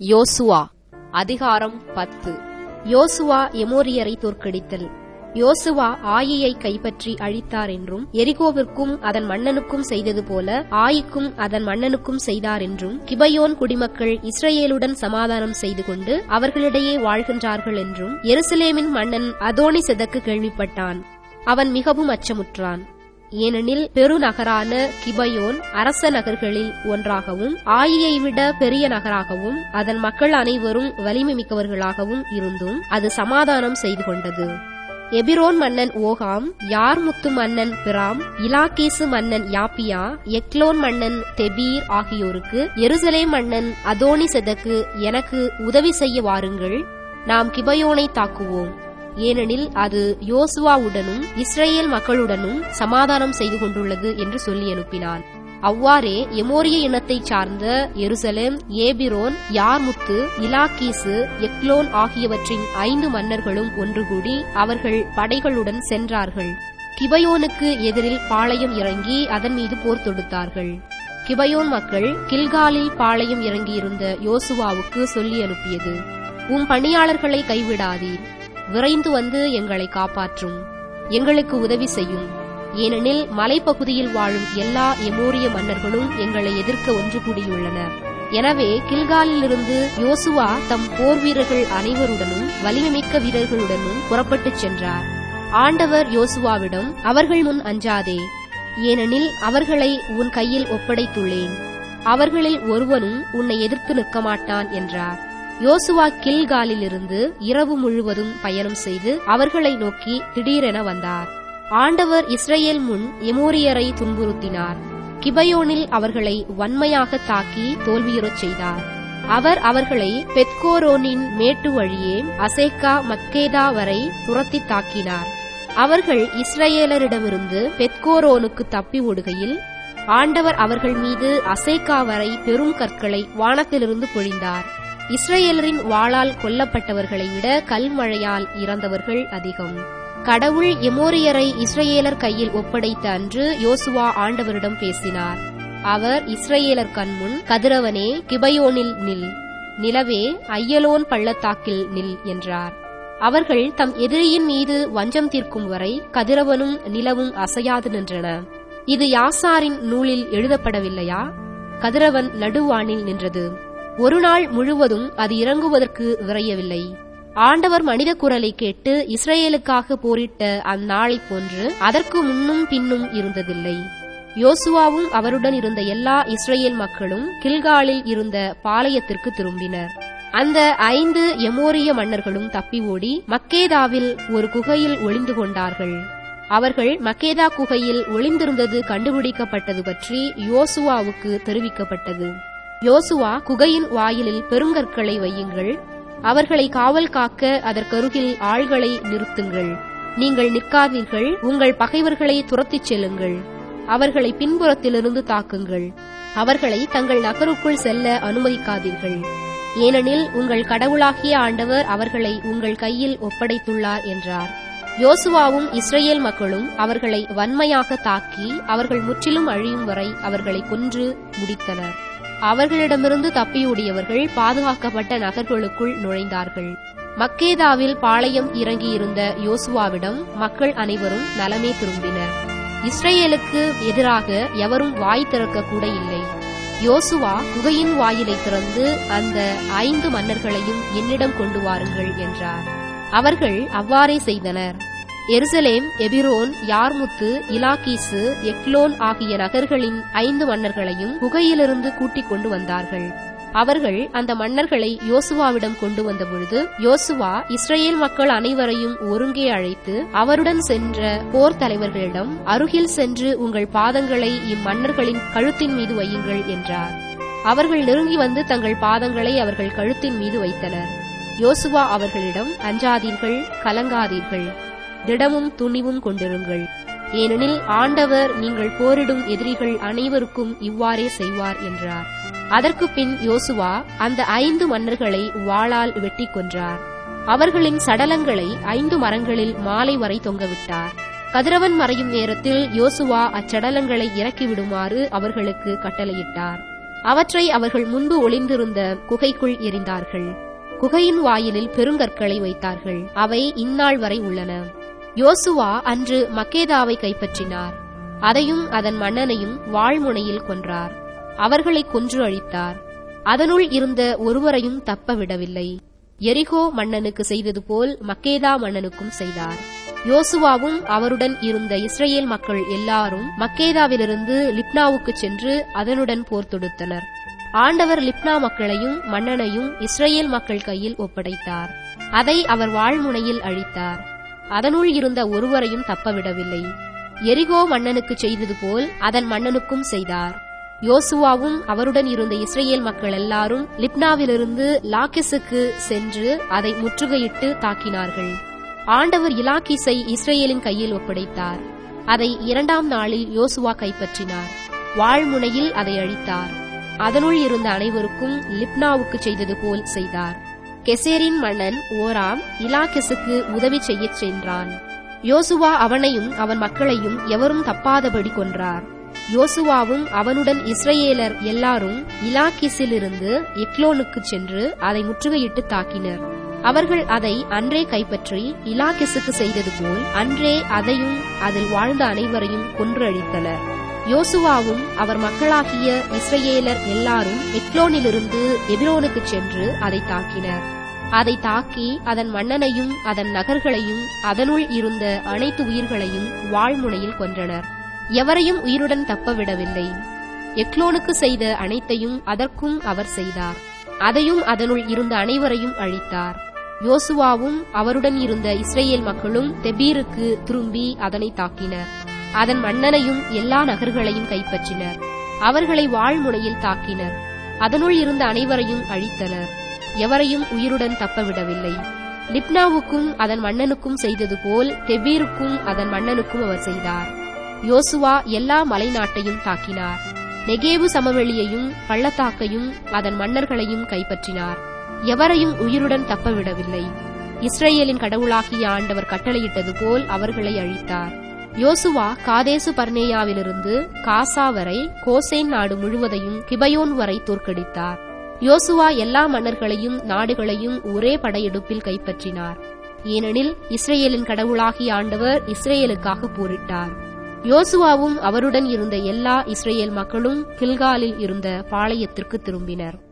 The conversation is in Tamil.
யோசுவா அதிகாரம் பத்து யோசுவா எமோரியரை தோற்கடித்தல் யோசுவா ஆயியை கைப்பற்றி அழித்தார் என்றும் எரிகோவிற்கும் அதன் மன்னனுக்கும் செய்தது போல ஆயிக்கும் அதன் மன்னனுக்கும் செய்தார் என்றும் கிபயோன் குடிமக்கள் இஸ்ரேலுடன் சமாதானம் செய்து கொண்டு அவர்களிடையே வாழ்கின்றார்கள் என்றும் எருசலேமின் மன்னன் அதோனி செதக்கு கேள்விப்பட்டான் அவன் மிகவும் அச்சமுற்றான் ஏனெனில் பெருநகரான கிபயோன் அரச நகர்களில் ஒன்றாகவும் ஆயியை விட பெரிய நகராகவும் அதன் மக்கள் அனைவரும் வலிமை மிக்கவர்களாகவும் இருந்தும் அது சமாதானம் செய்து கொண்டது எபிரோன் மன்னன் ஓகாம் யார்முத்து மன்னன் பிராம் இலாக்கீசு மன்னன் யாப்பியா எக்லோன் மன்னன் தெபீர் ஆகியோருக்கு எருசலேம் மன்னன் அதோனி செதக்கு எனக்கு உதவி செய்ய வாருங்கள் நாம் கிபயோனை தாக்குவோம் ஏனெனில் அது யோசுவாவுடனும் இஸ்ரேல் மக்களுடனும் சமாதானம் செய்து கொண்டுள்ளது என்று சொல்லி அனுப்பினான் அவ்வாறே எமோரிய இனத்தைச் சார்ந்த எருசலேம் ஏபிரோன் யார்முத்து இலாக்கீசு எக்லோன் ஆகியவற்றின் ஐந்து மன்னர்களும் ஒன்று கூடி அவர்கள் படைகளுடன் சென்றார்கள் கிபயோனுக்கு எதிரில் பாளையம் இறங்கி அதன் மீது போர் தொடுத்தார்கள் கிபயோன் மக்கள் கில்காலில் பாளையம் இறங்கியிருந்த யோசுவாவுக்கு சொல்லி அனுப்பியது உம் பணியாளர்களை கைவிடாதீர் விரைந்து வந்து எங்களை காப்பாற்றும் எங்களுக்கு உதவி செய்யும் ஏனெனில் மலைப்பகுதியில் வாழும் எல்லா எமோரிய மன்னர்களும் எங்களை எதிர்க்க ஒன்று கூடியுள்ளனர் எனவே கில்காலிலிருந்து யோசுவா தம் போர் வீரர்கள் அனைவருடனும் வலிமைமிக்க வீரர்களுடனும் புறப்பட்டுச் சென்றார் ஆண்டவர் யோசுவாவிடம் அவர்கள் முன் அஞ்சாதே ஏனெனில் அவர்களை உன் கையில் ஒப்படைத்துள்ளேன் அவர்களில் ஒருவனும் உன்னை எதிர்த்து நிற்க மாட்டான் என்றார் யோசுவா கில்காலிலிருந்து இரவு முழுவதும் பயணம் செய்து அவர்களை நோக்கி திடீரென வந்தார் ஆண்டவர் இஸ்ரேல் முன் எமோரியரை துன்புறுத்தினார் கிபயோனில் அவர்களை வன்மையாக தாக்கி தோல்வியுறச் செய்தார் அவர் அவர்களை பெத்கோரோனின் மேட்டு வழியே அசேக்கா மக்கேதா வரை துரத்தி தாக்கினார் அவர்கள் இஸ்ரேலரிடமிருந்து பெத்கோரோனுக்கு தப்பி ஓடுகையில் ஆண்டவர் அவர்கள் மீது அசேக்கா வரை பெரும் கற்களை வானத்திலிருந்து பொழிந்தார் இஸ்ரேலரின் வாளால் கொல்லப்பட்டவர்களை விட கல்மழையால் இறந்தவர்கள் அதிகம் கடவுள் எமோரியரை இஸ்ரேலர் கையில் ஒப்படைத்த அன்று யோசுவா ஆண்டவரிடம் பேசினார் அவர் இஸ்ரேலர் கண்முன் கதிரவனே கிபயோனில் நில் நிலவே ஐயலோன் பள்ளத்தாக்கில் நில் என்றார் அவர்கள் தம் எதிரியின் மீது வஞ்சம் தீர்க்கும் வரை கதிரவனும் நிலவும் அசையாது நின்றன இது யாசாரின் நூலில் எழுதப்படவில்லையா கதிரவன் நடுவானில் நின்றது ஒரு நாள் முழுவதும் அது இறங்குவதற்கு விரையவில்லை ஆண்டவர் மனித குரலை கேட்டு இஸ்ரேலுக்காக போரிட்ட அந்நாளை போன்று அதற்கு முன்னும் பின்னும் இருந்ததில்லை யோசுவாவும் அவருடன் இருந்த எல்லா இஸ்ரேல் மக்களும் கில்காலில் இருந்த பாளையத்திற்கு திரும்பினர் அந்த ஐந்து எமோரிய மன்னர்களும் தப்பி ஓடி மக்கேதாவில் ஒரு குகையில் ஒளிந்து கொண்டார்கள் அவர்கள் மக்கேதா குகையில் ஒளிந்திருந்தது கண்டுபிடிக்கப்பட்டது பற்றி யோசுவாவுக்கு தெரிவிக்கப்பட்டது யோசுவா குகையின் வாயிலில் பெருங்கற்களை வையுங்கள் அவர்களை காவல் காக்க அதற்கருகில் ஆள்களை நிறுத்துங்கள் நீங்கள் நிற்காதீர்கள் உங்கள் பகைவர்களை துரத்திச் செல்லுங்கள் அவர்களை பின்புறத்திலிருந்து தாக்குங்கள் அவர்களை தங்கள் நகருக்குள் செல்ல அனுமதிக்காதீர்கள் ஏனெனில் உங்கள் கடவுளாகிய ஆண்டவர் அவர்களை உங்கள் கையில் ஒப்படைத்துள்ளார் என்றார் யோசுவாவும் இஸ்ரேல் மக்களும் அவர்களை வன்மையாக தாக்கி அவர்கள் முற்றிலும் அழியும் வரை அவர்களை கொன்று முடித்தனர் அவர்களிடமிருந்து தப்பியோடியவர்கள் பாதுகாக்கப்பட்ட நகர்களுக்குள் நுழைந்தார்கள் மக்கேதாவில் பாளையம் இறங்கியிருந்த யோசுவாவிடம் மக்கள் அனைவரும் நலமே திரும்பினர் இஸ்ரேலுக்கு எதிராக எவரும் வாய் திறக்க கூட இல்லை யோசுவா குகையின் வாயிலை திறந்து அந்த ஐந்து மன்னர்களையும் என்னிடம் கொண்டு வாருங்கள் என்றார் அவர்கள் அவ்வாறே செய்தனர் எருசலேம் எபிரோன் யார்முத்து இலாக்கீசு எக்லோன் ஆகிய நகர்களின் ஐந்து மன்னர்களையும் குகையிலிருந்து கூட்டிக் கொண்டு வந்தார்கள் அவர்கள் அந்த மன்னர்களை யோசுவாவிடம் கொண்டு வந்தபொழுது யோசுவா இஸ்ரேல் மக்கள் அனைவரையும் ஒருங்கே அழைத்து அவருடன் சென்ற போர் தலைவர்களிடம் அருகில் சென்று உங்கள் பாதங்களை இம்மன்னர்களின் கழுத்தின் மீது வையுங்கள் என்றார் அவர்கள் நெருங்கி வந்து தங்கள் பாதங்களை அவர்கள் கழுத்தின் மீது வைத்தனர் யோசுவா அவர்களிடம் அஞ்சாதீர்கள் கலங்காதீர்கள் திடமும் துணிவும் கொண்டிருங்கள் ஏனெனில் ஆண்டவர் நீங்கள் போரிடும் எதிரிகள் அனைவருக்கும் இவ்வாறே செய்வார் என்றார் அதற்கு பின் யோசுவா அந்த ஐந்து மன்னர்களை வாளால் வெட்டி கொன்றார் அவர்களின் சடலங்களை ஐந்து மரங்களில் மாலை வரை தொங்கவிட்டார் கதிரவன் மறையும் நேரத்தில் யோசுவா அச்சடலங்களை இறக்கிவிடுமாறு அவர்களுக்கு கட்டளையிட்டார் அவற்றை அவர்கள் முன்பு ஒளிந்திருந்த குகைக்குள் எறிந்தார்கள் குகையின் வாயிலில் பெருங்கற்களை வைத்தார்கள் அவை இந்நாள் வரை உள்ளன யோசுவா அன்று மக்கேதாவை கைப்பற்றினார் அதையும் அதன் மன்னனையும் வாழ்முனையில் கொன்றார் அவர்களை கொன்று அழித்தார் அதனுள் இருந்த ஒருவரையும் தப்ப விடவில்லை எரிகோ மன்னனுக்கு செய்தது போல் மக்கேதா மன்னனுக்கும் செய்தார் யோசுவாவும் அவருடன் இருந்த இஸ்ரேல் மக்கள் எல்லாரும் மக்கேதாவிலிருந்து லிப்னாவுக்கு சென்று அதனுடன் போர் தொடுத்தனர் ஆண்டவர் லிப்னா மக்களையும் மன்னனையும் இஸ்ரேல் மக்கள் கையில் ஒப்படைத்தார் அதை அவர் வாழ்முனையில் அழித்தார் அதனுள் இருந்த ஒருவரையும் தப்பவிடவில்லை எரிகோ மன்னனுக்கு செய்தது போல் அதன் மன்னனுக்கும் செய்தார் யோசுவாவும் அவருடன் இருந்த இஸ்ரேல் மக்கள் எல்லாரும் லிப்னாவிலிருந்து லாக்கிஸுக்கு சென்று அதை முற்றுகையிட்டு தாக்கினார்கள் ஆண்டவர் இலாக்கிஸை இஸ்ரேலின் கையில் ஒப்படைத்தார் அதை இரண்டாம் நாளில் யோசுவா கைப்பற்றினார் வாழ்முனையில் அதை அழித்தார் அதனுள் இருந்த அனைவருக்கும் லிப்னாவுக்கு செய்தது போல் செய்தார் கெசேரின் மன்னன் ஓராம் இலாக்கிஸுக்கு உதவி செய்யச் சென்றான் யோசுவா அவனையும் அவன் மக்களையும் எவரும் தப்பாதபடி கொன்றார் யோசுவாவும் அவனுடன் இஸ்ரேலர் எல்லாரும் இலாக்கிஸிலிருந்து எக்லோனுக்கு சென்று அதை முற்றுகையிட்டு தாக்கினர் அவர்கள் அதை அன்றே கைப்பற்றி இலாக்கிஸுக்கு செய்தது போல் அன்றே அதையும் அதில் வாழ்ந்த அனைவரையும் கொன்று அழித்தனர் யோசுவாவும் அவர் மக்களாகிய இஸ்ரேலர் எல்லாரும் எக்லோனிலிருந்து எபிரோனுக்கு சென்று அதை தாக்கினர் அதை தாக்கி அதன் மன்னனையும் அதன் நகர்களையும் அதனுள் இருந்த அனைத்து உயிர்களையும் வாழ்முனையில் கொன்றனர் எவரையும் உயிருடன் தப்பவிடவில்லை எக்லோனுக்கு செய்த அனைத்தையும் அதற்கும் அவர் செய்தார் அதையும் அதனுள் இருந்த அனைவரையும் அழித்தார் யோசுவாவும் அவருடன் இருந்த இஸ்ரேல் மக்களும் தெபீருக்கு திரும்பி அதனை தாக்கினர் அதன் மன்னனையும் எல்லா நகர்களையும் கைப்பற்றினர் அவர்களை வாழ்முனையில் தாக்கினர் அதனுள் இருந்த அனைவரையும் அழித்தனர் எவரையும் உயிருடன் தப்பவிடவில்லை லிப்னாவுக்கும் அதன் மன்னனுக்கும் செய்தது போல் தெபீருக்கும் அதன் மன்னனுக்கும் அவர் செய்தார் யோசுவா எல்லா மலைநாட்டையும் தாக்கினார் நெகேவு சமவெளியையும் பள்ளத்தாக்கையும் அதன் மன்னர்களையும் கைப்பற்றினார் எவரையும் உயிருடன் தப்பவிடவில்லை இஸ்ரேலின் கடவுளாகிய ஆண்டவர் கட்டளையிட்டது போல் அவர்களை அழித்தார் யோசுவா காதேசு பர்னேயாவிலிருந்து காசா வரை கோசேன் நாடு முழுவதையும் கிபயோன் வரை தோற்கடித்தார் யோசுவா எல்லா மன்னர்களையும் நாடுகளையும் ஒரே படையெடுப்பில் கைப்பற்றினார் ஏனெனில் இஸ்ரேலின் கடவுளாகிய ஆண்டவர் இஸ்ரேலுக்காக போரிட்டார் யோசுவாவும் அவருடன் இருந்த எல்லா இஸ்ரேல் மக்களும் கில்காலில் இருந்த பாளையத்திற்கு திரும்பினர்